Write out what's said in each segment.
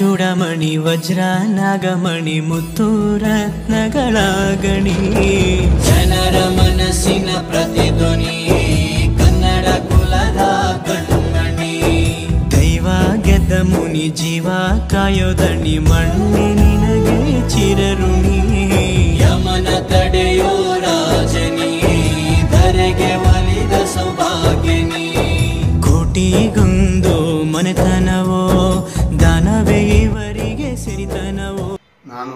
ಚೂಡಮಣಿ ವಜ್ರ ನಾಗಮಣಿ ಮುತ್ತು ರತ್ನಗಳ ಗಣಿ ಜನರ ಮನಸ್ಸಿನ ಪ್ರತಿಧ್ವನಿ ಕನ್ನಡ ಕುಲದ ಕಣ್ಮಣಿ ದೈವ ಗೆದ್ದ ಮುನಿ ಜೀವ ಕಾಯೋದಣಿ ಮಣ್ಣಿ ನಿನಗೆ ಚಿರಋಣಿ ಯಮನ ತಡೆಯೋ ರಾಜನಿ ಧರೆಗೆ ಒಲಿದ ಸೌಭಾಗ್ಯನಿ ಕೋಟಿಗೊಂದು ಮನೆತನವೋ ದಾನವೇ ಇವರಿಗೆ ಸಿರಿತನವೋ ನಾನು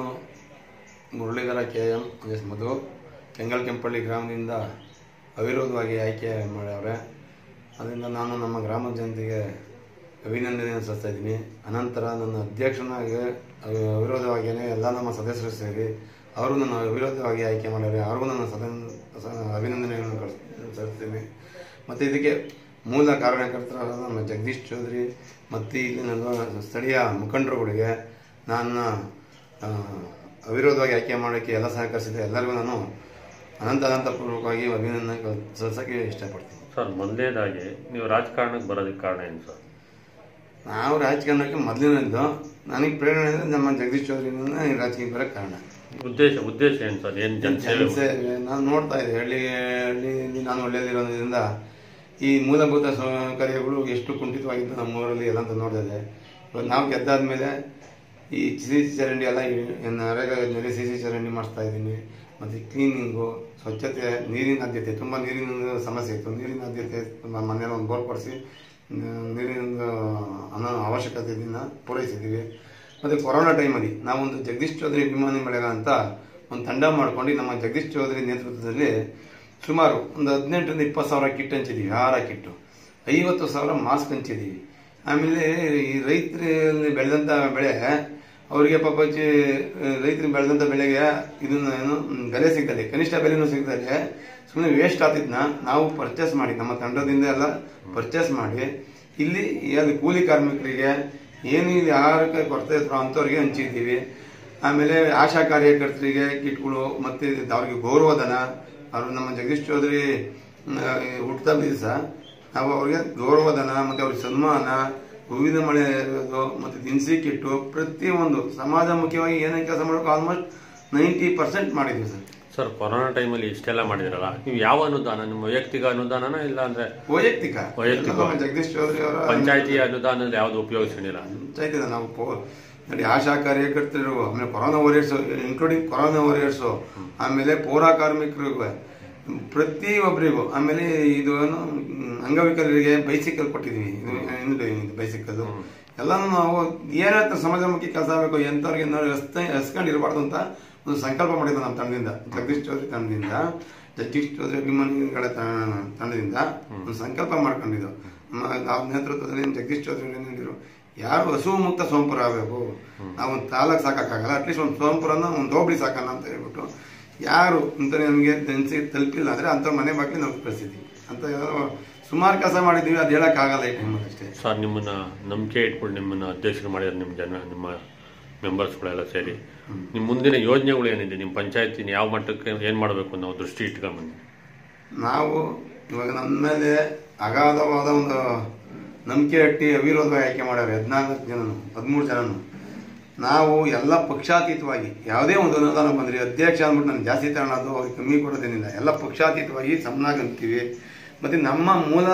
Muralidhara K M S Madhu Kengal Kempalli ಗ್ರಾಮದಿಂದ ಅವಿರೋಧವಾಗಿ ಆಯ್ಕೆ ಮಾಡ್ಯವ್ರೆ ಅದರಿಂದ ನಾನು ನಮ್ಮ ಗ್ರಾಮದ ಜನತೆಗೆ ಅಭಿನಂದನೆಯನ್ನು ಸಲ್ಲಿಸ್ತಾ ಇದ್ದೀನಿ ಅನಂತರ ನನ್ನ ಅಧ್ಯಕ್ಷನಾಗಿ ಅವಿ- ಅವಿರೋಧವಾಗಿಯೇ ಎಲ್ಲ ನಮ್ಮ ಸದಸ್ಯರು ಸೇರಿ ಅವರು ನನ್ನ ಅವಿರೋಧವಾಗಿ ಆಯ್ಕೆ ಮಾಡ್ಯಾರೆ ಅವ್ರಿಗೂ ನನ್ನ ಸದನ್ ಸ- ಅಭಿನಂದನೆಗಳನ್ನು ಕಳಿಸ್ ಸಲ್ಲಿಸ್ತೀನಿ ಮತ್ತು ಇದಕ್ಕೆ ಮೂಲ ಕಾರಣಕರ್ತರಾದ ನಮ್ಮ ಜಗದೀಶ್ ಚೌಧರಿ ಮತ್ತು ಇಲ್ಲಿನ ಸ್ಥಳೀಯ ಮುಖಂಡರುಗಳಿಗೆ ನನ್ನ ಆ, ಅವಿರೋಧವಾಗಿ ಆಯ್ಕೆ ಮಾಡೋಕ್ಕೆ ಎಲ್ಲ ಸಹಕರಿಸಿದೆ ಎಲ್ಲರಿಗೂ ನಾನು ಅನಂತ ಅನಂತ ಪೂರ್ವಕವಾಗಿ ಅಭಿನಂದನೆ ಸಲ್ಲಿಸೋಕ್ಕೆ ಇಷ್ಟಪಡ್ತೀನಿ ಸರ್ ಮೊದಲನೇದಾಗಿ ನೀವು ರಾಜಕಾರಣಕ್ಕೆ ಬರೋದಕ್ಕೆ ಕಾರಣ ಏನು ಸರ್ ನಾವು ರಾಜಕಾರಣಕ್ಕೆ ಮೊದಲಿನದ್ದು ನನಗೆ ಪ್ರೇರಣೆ ಅಂದರೆ ನಮ್ಮ ಜಗದೀಶ್ ಚೌಧರಿನ ಈ ರಾಜಕೀಯ ಬರೋಕ್ಕೆ ಕಾರಣ ಉದ್ದೇಶ ಉದ್ದೇಶ ಏನು ಸರ್ ಏನು ಜನಸೇವೆ ಜನಸೇವೆ ನಾನು ನೋಡ್ತಾ ಇದ್ದೆ ಹಳ್ಳಿ ಹಳ್ಳಿಯಲ್ಲಿ ನಾನು ಹಳ್ಳಿಯಲ್ಲಿರೋದ್ರಿಂದ ಈ ಮೂಲಭೂತ ಸೌಕರ್ಯಗಳು ಎಷ್ಟು ಕುಂಠಿತವಾಗಿದ್ದು ನಮ್ಮ ಊರಲ್ಲಿ ಎಲ್ಲ ಅಂತ ನೋಡ್ತಾ ಇದ್ದೆ ಇವಾಗ ನಾವು ಗೆದ್ದಾದ್ಮೇಲೆ ಈ ಸಿಸಿ ಚರಂಡಿ ಎಲ್ಲ ಈ ನರೇಗಾ ಯೋಜನೆಯಲ್ಲಿ ಸಿಸಿ ಚರಂಡಿ ಮಾಡಿಸ್ತಾ ಇದ್ದೀನಿ ಮತ್ತು ಕ್ಲೀನಿಂಗು ಸ್ವಚ್ಛತೆ ನೀರಿನ ಆದ್ಯತೆ ತುಂಬ ನೀರಿನ ಸಮಸ್ಯೆ ಇತ್ತು ನೀರಿನ ಆದ್ಯತೆ ತುಂಬ ಮನೇಲಿ ಒಂದು ಬೋರ್ ಕೊಡಿಸಿ ನೀರಿನ ಅನ್ನೋ ಅವಶ್ಯಕತೆಯನ್ನು ಪೂರೈಸಿದ್ದೀವಿ ಮತ್ತು ಕೊರೋನಾ ಟೈಮಲ್ಲಿ ನಾವೊಂದು ಜಗದೀಶ್ ಚೌಧರಿ ಅಭಿಮಾನಿ ಬೆಳೆಗ ಅಂತ ಒಂದು ತಂಡ ಮಾಡ್ಕೊಂಡು ನಮ್ಮ ಜಗದೀಶ್ ಚೌಧರಿ ನೇತೃತ್ವದಲ್ಲಿ ಸುಮಾರು ಒಂದು ಹದಿನೆಂಟರಿಂದ ಇಪ್ಪತ್ತು ಸಾವಿರ ಕಿಟ್ ಹಂಚಿದ್ದೀವಿ ಆಹಾರ ಕಿಟ್ಟು ಐವತ್ತು ಸಾವಿರ ಮಾಸ್ಕ್ ಹಂಚಿದ್ದೀವಿ ಆಮೇಲೆ ಈ ರೈತರಲ್ಲಿ ಬೆಳೆದಂಥ ಬೆಳೆ ಅವರಿಗೆ ಪಾಪಚ್ಚಿ ರೈತರಿಗೆ ಬೆಳೆದಂಥ ಬೆಳೆಗೆ ಇದನ್ನ ಏನು ಮ್, ಬೆಲೆ ಸಿಗ್ತದೆ ಕನಿಷ್ಠ ಬೆಲೆನೂ ಸಿಗ್ತದೆ ಸುಮ್ಮನೆ ವೇಸ್ಟ್ ಆತಿದ್ನ ನಾವು ಪರ್ಚೇಸ್ ಮಾಡಿ ನಮ್ಮ ತಂಡದಿಂದ ಎಲ್ಲ ಪರ್ಚೇಸ್ ಮಾಡಿ ಇಲ್ಲಿ ಏನು ಕೂಲಿ ಕಾರ್ಮಿಕರಿಗೆ ಏನು ಇಲ್ಲಿ ಆಹಾರಕ್ಕೆ ಕೊರತೆ ಇದ್ರು ಅಂಥವ್ರಿಗೆ ಹಂಚಿದ್ದೀವಿ ಆಮೇಲೆ ಆಶಾ ಕಾರ್ಯಕರ್ತರಿಗೆ ಕಿಟ್ಗಳು ಮತ್ತೆ ಅವ್ರಿಗೆ ಗೌರವಧನ ಅವರು ನಮ್ಮ ಜಗದೀಶ್ ಚೌಧರಿ ಹುಟ್ಟಿದ ದಿವಸ ನಾವು ಅವ್ರಿಗೆ ಗೌರವಧನ ಮತ್ತೆ ಅವ್ರಿಗೆ ಸನ್ಮಾನ ಹೂವಿನ ಮಳೆ ಇರೋದು ಮತ್ತೆ ದಿನಸಿ ಕಿಟ್ಟು ಪ್ರತಿಯೊಂದು ಸಮಾಜಮುಖಿಯಾಗಿ ಏನೇನು ಕೆಲಸ ಮಾಡಬೇಕು ಆಲ್ಮೋಸ್ಟ್ ನೈಂಟಿ ಪರ್ಸೆಂಟ್ ಮಾಡಿದ್ವಿ ಸರ್ ಸರ್ ಕೊರೋನಾ ಟೈಮಲ್ಲಿ ಇಷ್ಟೆಲ್ಲ ಮಾಡಿದಿರಲ್ಲ ನೀವು ಯಾವ ಅನುದಾನ ನಿಮ್ಮ ವೈಯಕ್ತಿಕ ಅನುದಾನನ ಇಲ್ಲ ಅಂದ್ರೆ ವೈಯಕ್ತಿಕ ವೈಯಕ್ತಿಕ. ನಮ್ಮ ಜಗದೀಶ್ ಚೌಧರಿ ಅವರ ಪಂಚಾಯತಿ ಅನುದಾನ ಯಾವ್ದು ಉಪಯೋಗಿಸಿಲ್ಲ ಪಂಚಾಯತಿನ ನಾವು ಪೋ ನೋಡಿ ಆಶಾ ಕಾರ್ಯಕರ್ತರು ಆಮೇಲೆ corona warriors including corona warriors ಆಮೇಲೆ ಪೌರ ಕಾರ್ಮಿಕರಿಗೂ ಪ್ರತಿಯೊಬ್ಬರಿಗೂ ಆಮೇಲೆ ಇದು ಏನು ಮ್, ಅಂಗವಿಕಲರಿಗೆ ಬೈಸಿಕಲ್ ಕೊಟ್ಟಿದ್ವಿ ಇದು ಬೈಸಿಕಲ್ ಎಲ್ಲಾನು ನಾವು ಏನಾಯ್ತು ಸಮಾಜಮುಖಿ ಕೆಲಸ ಆಗಬೇಕು ಎಂಥವ್ರಿಗೆ ಏನಾದ್ರು ಎಸ್ತ ಎಸ್ಕೊಂಡು ಇರಬಾರ್ದು ಅಂತ ಒಂದು ಸಂಕಲ್ಪ ಮಾಡಿದ್ದು ನಮ್ಮ ತಂಡದಿಂದ ಜಗದೀಶ್ ಚೌಧರಿ ತಂಡದಿಂದ ಜಗದೀಶ್ ಚೌಧರಿ ಅಭಿಮಾನಿಗಳ ತ- ತಂಡದಿಂದ ಒಂದು ಸಂಕಲ್ಪ ಮಾಡ್ಕೊಂಡಿದ್ದು ನಮ್ಮ ನಾವು ನೇತೃತ್ವದಲ್ಲಿ ಜಗದೀಶ್ ಚೌಧರಿ ಏನಿದ್ರು ಯಾರು ಹಸುವು ಮುಕ್ತ ಸೋಂಪುರ ಆಗಬೇಕು ನಾವು ಒಂದು ತಾಲೂಕು ಸಾಕಾಗಲ್ಲ ಅಟ್ಲೀಸ್ಟ್ ಒಂದು ಸೋಂಪುರನ ಒಂದು ಹೋಬಳಿ ಸಾಕಲ್ಲ ಅಂತ ಹೇಳ್ಬಿಟ್ಟು ಯಾರು ಅಂತ ನಮಗೆ ದಿನಸಿ ತಲುಪಿಲ್ಲ ಅಂದ್ರೆ ಅಂಥವ್ರ ಮನೆ ಬಾಗಿಲು ನಾವು ಕಳಿಸಿದ್ವಿ ಅಂತ ಯಾರೋ ಸುಮಾರು ಕೆಲಸ ಮಾಡಿದ್ದೀವಿ ಅದು ಹೇಳೋಕ್ಕಾಗಲ್ಲ ಈ ಟೈಮಲ್ಲಿ ಅಷ್ಟೇ ಸರ್ ನಿಮ್ಮನ್ನ ನಂಬಿಕೆ ಇಟ್ಕೊಂಡು ನಿಮ್ಮನ್ನ ಅಧ್ಯಕ್ಷರು ಮಾಡಿದ್ರೆ ನಿಮ್ಮ ಜನ ನಿಮ್ಮ ಮೆಂಬರ್ಸ್ಗಳೆಲ್ಲ ಸೇರಿ ನಿಮ್ಮ ಮುಂದಿನ ಯೋಜನೆಗಳು ಏನಿದೆ ನಿಮ್ಮ ಪಂಚಾಯತಿನ ಯಾವ ಮಟ್ಟಕ್ಕೆ ಏನು ಮಾಡಬೇಕು ನಾವು ದೃಷ್ಟಿ ಇಟ್ಕೊಂಬಂದು ನಾವು ಇವಾಗ ನಮ್ಮ ಮೇಲೆ ಅಗಾಧವಾದ ಒಂದು ನಂಬಿಕೆ ಇಟ್ಟು ಅವಿರೋಧವಾಗಿ ಆಯ್ಕೆ ಮಾಡ್ಯಾರೆ ಹದಿನಾಲ್ಕು ಜನನು ಹದಿಮೂರು ಜನನು ನಾವು ಎಲ್ಲ ಪಕ್ಷಾತೀತವಾಗಿ ಯಾವುದೇ ಒಂದು ಅನುದಾನ ಬಂದರೆ ಅಧ್ಯಕ್ಷ ಅಂದ್ಬಿಟ್ಟು ನಾನು ಜಾಸ್ತಿ ತಗೊಳ್ಳೋದು ಅವ್ರಿಗೆ ಕಮ್ಮಿ ಕೊಡೋದೇನಿಲ್ಲ ಎಲ್ಲ ಪಕ್ಷಾತೀತವಾಗಿ ಸಮನಾಗಿ ಅಂತೀವಿ ಮತ್ತು ನಮ್ಮ ಮೂಲ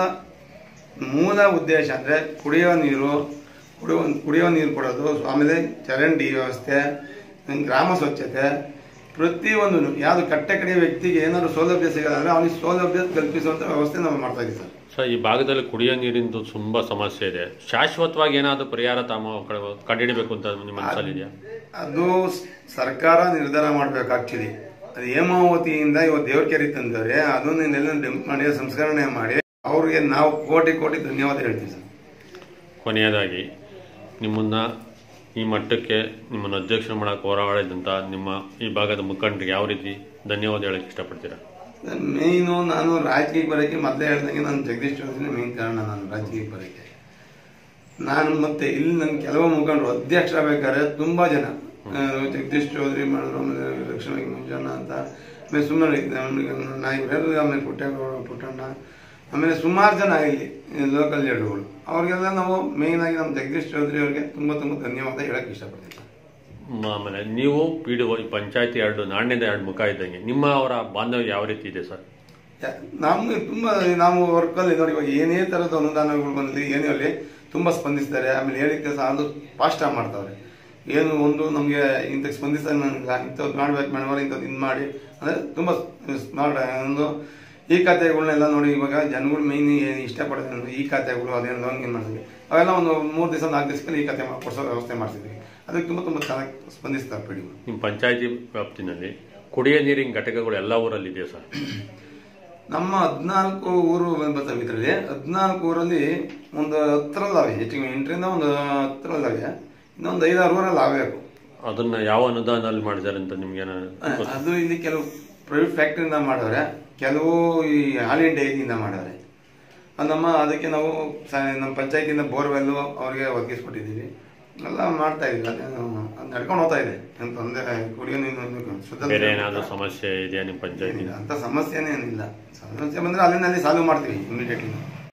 ಮೂಲ ಉದ್ದೇಶ ಅಂದರೆ ಕುಡಿಯೋ ನೀರು ಕುಡಿಯೋ ಕುಡಿಯೋ ನೀರು ಕೊಡೋದು ಆಮೇಲೆ ಚರಂಡಿ ವ್ಯವಸ್ಥೆ ಗ್ರಾಮ ಸ್ವಚ್ಛತೆ ಪ್ರತಿಯೊಂದು ಯಾವುದು ಕಟ್ಟೆ ಕಡೆಯ ವ್ಯಕ್ತಿಗೆ ಏನಾದ್ರು ಸೌಲಭ್ಯ ಸಿಗಲ್ಲ ಅಂದರೆ ಅವನಿಗೆ ಸೌಲಭ್ಯ ಕಲ್ಪಿಸುವಂಥ ವ್ಯವಸ್ಥೆ ನಾವು ಮಾಡ್ತಾ ಇದ್ದೀವಿ ಸರ್ ಸರ್ ಈ ಭಾಗದಲ್ಲಿ ಕುಡಿಯೋ ನೀರಿಂದು ತುಂಬಾ ಸಮಸ್ಯೆ ಇದೆ ಶಾಶ್ವತವಾಗಿ ಏನಾದರೂ ಪರಿಹಾರ ತಾಮ ಕಂಡುಹಿಡಬೇಕು ಅಂತ ನಿಮ್ಮ ಮನಸ್ಸಲ್ಲಿದೆಯಾ ಅದು ಸ್- ಸರ್ಕಾರ ನಿರ್ಧಾರ ಮಾಡಬೇಕು ಆಕ್ಚುಲಿ ಅದು ಹೇಮಾವತಿಯಿಂದ ಇವತ್ತು ದೇವರಕೆರೆ ತಂದರೆ ಅದನ್ನೆಲ್ಲ ಡಂಪ್ ಮಾಡಿ ಸಂಸ್ಕರಣೆ ಮಾಡಿ ಅವ್ರಿಗೆ ನಾವು ಕೋಟಿ ಕೋಟಿ ಧನ್ಯವಾದ ಹೇಳ್ತೀವಿ ಸರ್ ಕೊನೆಯದಾಗಿ ನಿಮ್ಮನ್ನ ಈ ಮಟ್ಟಕ್ಕೆ ನಿಮ್ಮನ್ನು ಅಧ್ಯಕ್ಷರು ಮಾಡಕ್ಕೆ ಹೋರಾಡಿದಂಥ ನಿಮ್ಮ ಈ ಭಾಗದ ಮುಖಂಡರಿಗೆ ಯಾವ ರೀತಿ ಧನ್ಯವಾದ ಹೇಳಕ್ಕೆ ಇಷ್ಟಪಡ್ತೀರಾ ಮೇಯ್ನು ನಾನು ರಾಜಕೀಯಕ್ಕೆ ಬರೋಕ್ಕೆ ಮೊದಲೇ ಹೇಳ್ದಂಗೆ ನಾನು ಜಗದೀಶ್ ಚೌಧರಿ ಮೇನ್ ಕಾರಣ ನಾನು ರಾಜಕೀಯಕ್ಕೆ ಬರೋಕ್ಕೆ ನಾನು ಮತ್ತೆ ಇಲ್ಲಿ ನನ್ನ ಕೆಲವು ಮುಖಂಡರು ಅಧ್ಯಕ್ಷ ಬೇಕಾದ್ರೆ ತುಂಬಾ ಜನ ಆ, ಜಗದೀಶ್ ಚೌಧರಿ ಮಾಡಿದ್ರು ಆಮೇಲೆ ಲಕ್ಷ್ಮೀ ಮಂಜಣ್ಣ ಅಂತ ಆಮೇಲೆ ಸುಮ್ಮನೆ ನಾಯಕರು ಆಮೇಲೆ ಪುಟ್ಟೇಗೌಡ ಪುಟ್ಟಣ್ಣ ಆಮೇಲೆ ಸುಮಾರು ಜನ ಇಲ್ಲಿ ಲೋಕಲ್ ಲೀಡರ್ಗಳು ಅವ್ರಿಗೆಲ್ಲ ನಾವು ಮೇಯ್ನ್ ಆಗಿ ನಮ್ಮ ಜಗದೀಶ್ ಚೌಧರಿ ಅವರಿಗೆ ತುಂಬ ತುಂಬ ಧನ್ಯವಾದ ಹೇಳಕ್ಕೆ ಇಷ್ಟಪಡ್ತೀನಿ ಸರ್. ಮ- ಆಮೇಲೆ ನೀವು ಪಿ ಡಿ ಪಂಚಾಯತಿ ಎರಡು ನಾಣ್ಯದ ಎರಡು ಮುಖ ಇದ್ದಂಗೆ ನಿಮ್ಮ ಅವರ ಬಾಂಧವ್ಯ ಯಾವ ರೀತಿ ಇದೆ ಸರ್ ಯಾ- ನಮ್ಗೆ ತುಂಬ ನಾವು ವರ್ಕಲ್ಲಿ ನೋಡಿ ಇವಾಗ ಏನೇ ಥರದ ಅನುದಾನಗಳು ಬಂದಲ್ಲಿ ಏನೇ ಅಲ್ಲಿ ತುಂಬ ಸ್ಪಂದಿಸ್ತಾರೆ ಆಮೇಲೆ ಹೇಳಿದ ಕೆಲಸ ಅದು ಫಾಸ್ಟಾಗಿ ಮಾಡ್ತಾರೆ ಏನು ಒಂದು ನಮಗೆ ಇಂಥಕ್ಕೆ ಸ್ಪಂದಿಸ್ತಾರೆ ನನಗೆ ಇಂಥದ್ದು ಮಾಡ್ಬೇಕು ಮೇಡಮ್ ಇಂಥದ್ದು ಇದು ಮಾಡಿ ಅಂದರೆ ತುಂಬ ಸ್ಮಾರ್ಟ್ ಒಂದು ಈ ಖಾತೆಗಳನ್ನೆಲ್ಲ ನೋಡಿ ಇವಾಗ ಜನಗಳು ಮೈನ್ ಇಷ್ಟಪಡೋದು ಅಂದ್ರೆ ಈ ಖಾತೆಗಳು ಅದೇನು ಹಂಗೆ ಏನು ಮಾಡ್ತೀವಿ ಅವೆಲ್ಲ ಒಂದು ಮೂರು ದಿವಸ ನಾಲ್ಕು ದಿವಸಕ್ಕೆ ಈ ಖಾತೆ ಕೊಡಿಸೋ ವ್ಯವಸ್ಥೆ ಮಾಡ್ತಿದ್ವಿ ಅದಕ್ಕೆ ತುಂಬ ತುಂಬ ಚೆನ್ನಾಗಿ ಸ್ಪಂದಿಸ್ತಾರೆ ಪಿಡಿ ನಿಮ್ಮ ಪಂಚಾಯತಿ ವ್ಯಾಪ್ತಿನಲ್ಲಿ ಕುಡಿಯ ನೀರಿನ ಘಟಕಗಳು ಎಲ್ಲ ಊರಲ್ಲಿ ಇದೆಯಾ ಸರ್ ನಮ್ಮ ಹದಿನಾಲ್ಕು ಊರು ಬರ್ತವೆ ಇದರಲ್ಲಿ ಹದಿನಾಲ್ಕು ಊರಲ್ಲಿ ಒಂದು ಹತ್ತರಲ್ಲವೆ ಹೆಚ್ಚಿಗೆ ಎಂಟರಿಂದ ಒಂದು ಹತ್ತರಲ್ಲವೆ ಇನ್ನೊಂದು ಐದಾರು ಊರಲ್ಲಿ ಆಗಬೇಕು ಅದನ್ನ ಯಾವ ಅನುದಾನದಲ್ಲಿ ಮಾಡಿದ್ದಾರೆ ಅಂತ ನಿಮ್ಗೆ ಅದು ಇಲ್ಲಿ ಕೆಲವು ಪ್ರೈವೇಟ್ ಫ್ಯಾಕ್ಟ್ರಿಯಿಂದ ಮಾಡವ್ರೆ ಕೆಲವು ಈ ಹಾಲಿನ ಡೈರಿಯಿಂದ ಮಾಡವ್ರೆ ಅದು ನಮ್ಮ ಅದಕ್ಕೆ ನಾವು ಸ- ನಮ್ಮ ಪಂಚಾಯತಿಯಿಂದ ಬೋರ್ವೆಲ್ಲು ಅವರಿಗೆ ಒದಗಿಸ್ಕೊಟ್ಟಿದ್ದೀವಿ ಎಲ್ಲ ಮಾಡ್ತಾ ಇದ್ದೀವಿ ಅದೇನು ಅದು ನಡ್ಕೊಂಡು ಹೋಗ್ತಾ ಇದೆ ಏನು ತೊಂದರೆ ಕುಡಿಯೋ ನೀರು ಶುದ್ಧ ಬೇರೆ ಏನಾದರೂ ಸಮಸ್ಯೆ ಇದೆಯಾ ನಿಮ್ಮ ಪಂಚಾಯತಿ ಏನಿಲ್ಲ ಅಂತ ಸಮಸ್ಯೆನೇ ಏನಿಲ್ಲ ಸಮಸ್ಯೆ ಬಂದ್ರೆ ಅಲ್ಲಿನಲ್ಲಿ ಸಾಲ್ವ್ ಮಾಡ್ತೀವಿ ಇಮಿಡಿಯೇಟ್ಲಿ